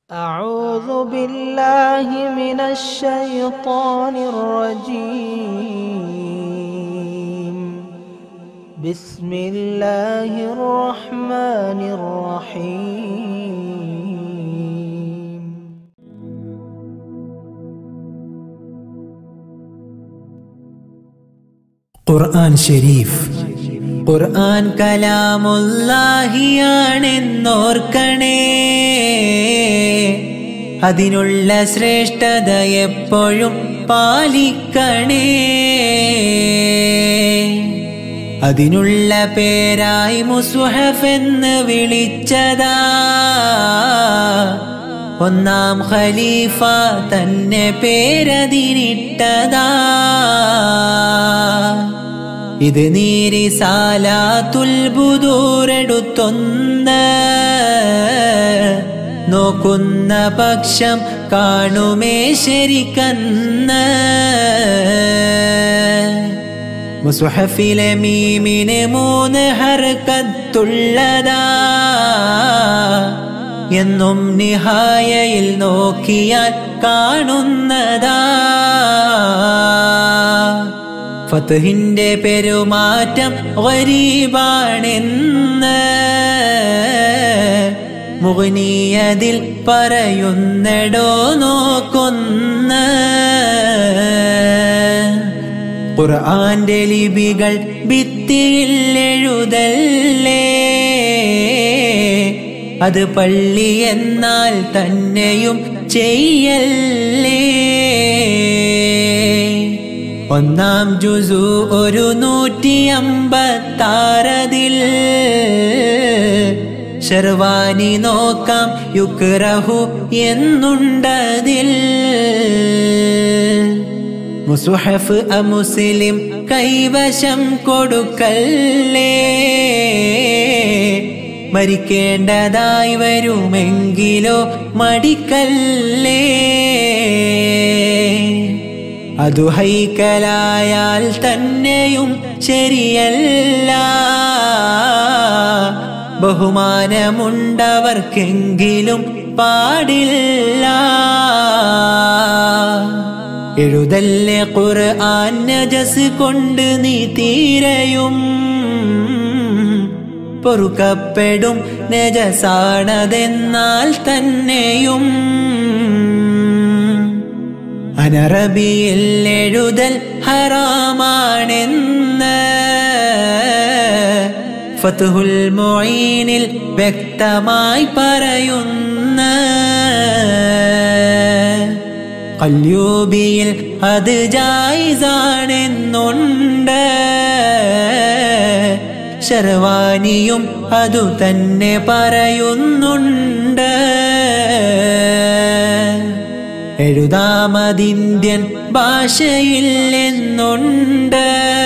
أعوذ بالله من الشيطان الرجيم بسم الله الرحمن الرحيم ഖുർആൻ ഷെരീഫ് ഖുർആൻ കലാമുല്ലാഹിയാണെന്നോർക്കണേ അതിനുള്ള ശ്രേഷ്ഠത എപ്പോഴും പാലിക്കണേ അതിനുള്ള പേരായി മുസുഹഫ് എന്ന് വിളിച്ചതാ ഒന്നാം ഖലീഫ തന്നെ പേരതിനിട്ടതാ ഇത് നീരി സാലാത്തുൽ ബുദൂരെടുത്തൊന്ന് നോക്കുന്ന പക്ഷം കാണുമേ ശരിക്കന്ന് മുസുഹഫിലെ മീമിന് മൂന്ന് ഹർക്കത്തുള്ളതാ എന്നും നിഹായയിൽ നോക്കിയാൽ കാണുന്നതാ ഫതഹിന്റെ പെരുമാറ്റം ഗരീബാണെന്ന് മുഗ്നീയതിൽ പറയുന്നടോ നോക്കുന്ന ഖുർആന്റെ ലിപികൾ ഭിത്തിയിൽ എഴുതല്ലേ അത് പള്ളി എന്നാൽ തന്നെയും ചെയ്യല്ലേ ഒന്നാം ജുസു ഒരു നൂറ്റി അമ്പത്താറതിൽ ഷെർവാനി നോക്കാം യുക്രഹു എന്നുണ്ടതിൽ മുസുഹഫ് അമുസ്ലിം കൈവശം കൊടുക്കല്ലേ മരിക്കേണ്ടതായി വരുമെങ്കിലോ മടിക്കല്ലേ അതു ഹൈക്കലായാൽ തന്നെയും ശരിയല്ല ബഹുമാനമുണ്ടവർക്കെങ്കിലും പാടില്ല എഴുതല്ലേ ഖുർആൻ നജസ് കൊണ്ട് നീ തീരയും പൊറുക്കപ്പെടും നജസാണതെന്നാൽ തന്നെയും അനറബിയിൽ എഴുതൽ ഹറാമാണെന്ന് ഫതുഹുൽ മൊയ്നിൽ വ്യക്തമായി പറയുന്ന കല്യൂബിയിൽ അത് ജായിസാണെന്നുണ്ട് ശർവാനിയും അതു തന്നെ പറയുന്നുണ്ട് എഴുതാമതിന്ത്യൻ ഭാഷയിൽ എന്നുണ്ട്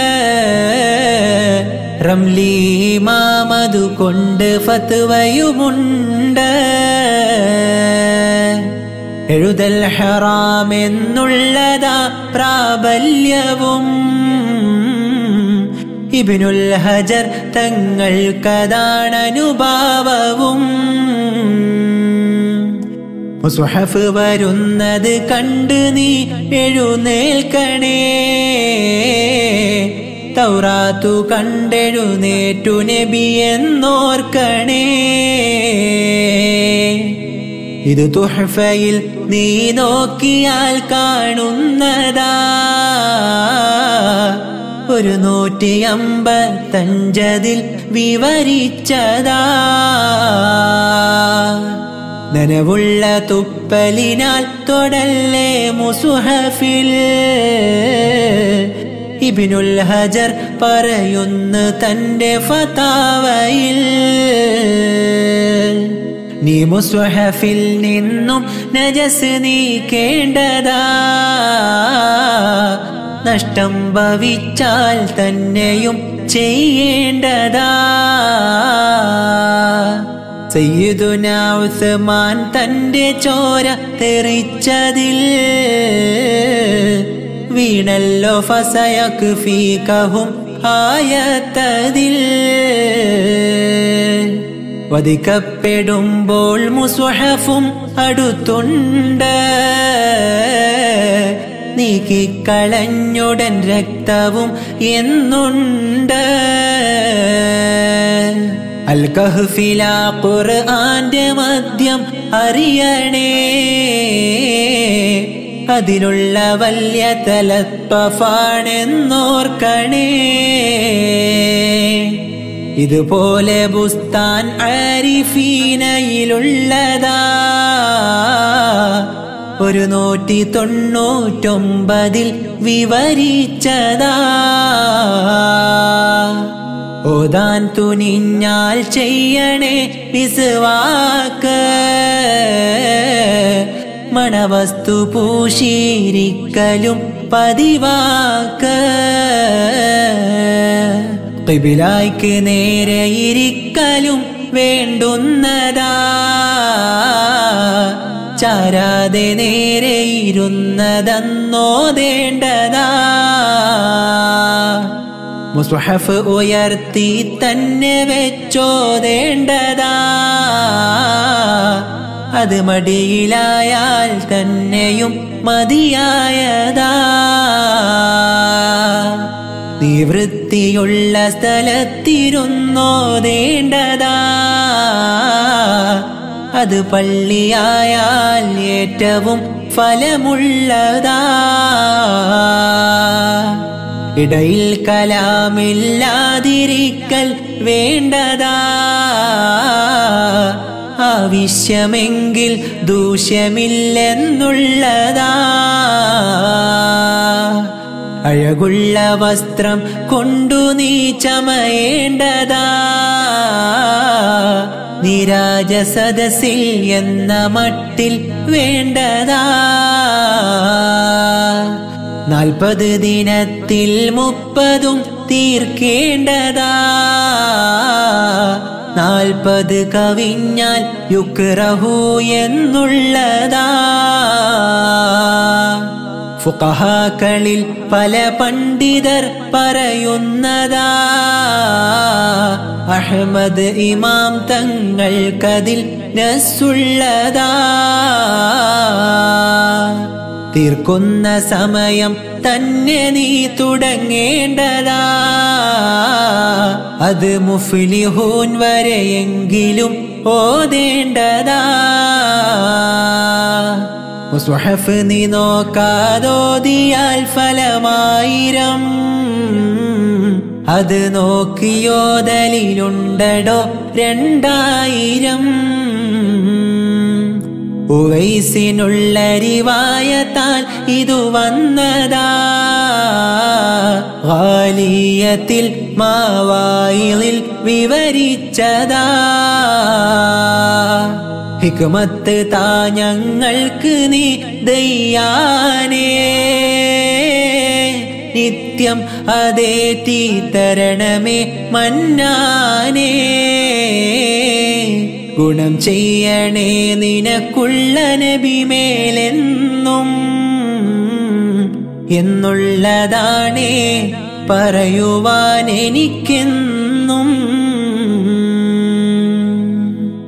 റംലി മാമതു കൊണ്ട് ഫത്വയുമുണ്ട് എഴുതൽ ഹറാം എന്നുള്ളതാ പ്രാബല്യവും ഇബിനുൽ ഹജർ തങ്ങൾക്കതാണ് അനുഭാവവും മുസുഹഫ് വരുന്നത് കണ്ട് നീ എഴുന്നേൽക്കണേ തൗറാത്തു കണ്ടെഴുന്നേറ്റു നബി എന്നോർക്കണേ ഇത് തുഹഫയിൽ നീ നോക്കിയാൽ കാണുന്നതാ ഒരു നൂറ്റി അമ്പത്തഞ്ചതിൽ വിവരിച്ചതാ നനവുള്ള തുപ്പലിനാൽ തൊടല്ലേ മുസുഹഫിൽ ഇബിനുൽ ഹജർ പറയുന്നു തന്റെ ഫതാവയിൽ നീ മുസ്വഹഫിൽ നിന്നും നജസ് നീക്കേണ്ടതാ നഷ്ടം ഭവിച്ചാൽ തന്നെയും ചെയ്യേണ്ടതാ സയ്യിദുന ഉസ്മാൻ തന്റെ ചോര തെറിച്ചതിൽ വീണല്ലോ ഫസയക്ക് ഫീകഹും ആയത്തതിൽ വധിക്കപ്പെടുമ്പോൾ മുസ്വഹഫും അടുത്തുണ്ട് നീക്കിക്കളഞ്ഞുടൻ രക്തവും എന്നുണ്ട് അൽ കഹ്ഫില ഖുർആന്റെ മദ്യം അറിയണേ അതിലുള്ള വലിയ തലത്വഫാണെന്നോർക്കണേ ഇതുപോലെ ബുസ്താൻ ആരിഫീനയിലുള്ളതാ ഒരു നൂറ്റി തൊണ്ണൂറ്റൊമ്പതിൽ വിവരിച്ചതാ ഓതാൻ തുനിഞ്ഞാൽ ചെയ്യണേ വിസുവാക്ക് മണവസ്തു പൂശീരിക്കലും പതിവാക്ക് കിബിലായ്ക്ക് നേരെ ഇരിക്കലും വേണ്ടുന്നതാ ചാരാതെ നേരെ ഇരുന്നതെന്നോതേണ്ടതാ മുസ്ഹഫ് ഉയർത്തി തന്നെ വെച്ചോതേണ്ടതാ അത് മടിയിലായാൽ തന്നെയും മതിയായതാ നീ വൃത്തിയുള്ള സ്ഥലത്തിരുന്നോതേണ്ടതാ അത് പള്ളിയായാൽ ഏറ്റവും ഫലമുള്ളതാ ഇടയിൽ കലാമില്ലാതിരിക്കൽ വേണ്ടതാ ആവശ്യമെങ്കിൽ ദൂഷ്യമില്ലെന്നുള്ളതാ അഴകുള്ള വസ്ത്രം കൊണ്ടു നീ ചമയേണ്ടതാ നിരാജ സദസ്സിൽ എന്ന മട്ടിൽ വേണ്ടതാ നാൽപ്പത് ദിനത്തിൽ മുപ്പതും തീർക്കേണ്ടതാ നാൽപ്പത് കവിഞ്ഞാൽ യുക്രഹു എന്നുള്ളതാ ഫുഖഹാക്കളിൽ പല പണ്ഡിതർ പറയുന്നതാ അഹമ്മദ് ഇമാം തങ്ങൾക്കതിൽ നസ്സുള്ളതാ തീർക്കുന്ന സമയം തന്നെ നീ തുടങ്ങേണ്ടതാ അത് മുഫ്ലിഹൂൻ വരെയെങ്കിലും ഓതേണ്ടതാ മുസ്ഹഫ് നീ നോക്കാതോതിയാൽ ഫലമായിരം അത് നോക്കിയോതലിലുണ്ടടോ രണ്ടായിരം ഉവൈസിനുള്ള റിവായത്താൽ ഇതു വന്നതാ ഗാലിയത്തിൽ മാവായിലിൽ വിവരിച്ചതാ ഹിക്മത്ത് താ ഞങ്ങൾക്ക് നീ ദയ്യാനേ നിത്യം അതേറ്റി തരണമേ മന്നാനേ ഗുണം ചെയ്യണേ നിനക്കുള്ള നബിമേലെന്നും എന്നുള്ളതാണേ പറയുവാൻ എനിക്കെന്നും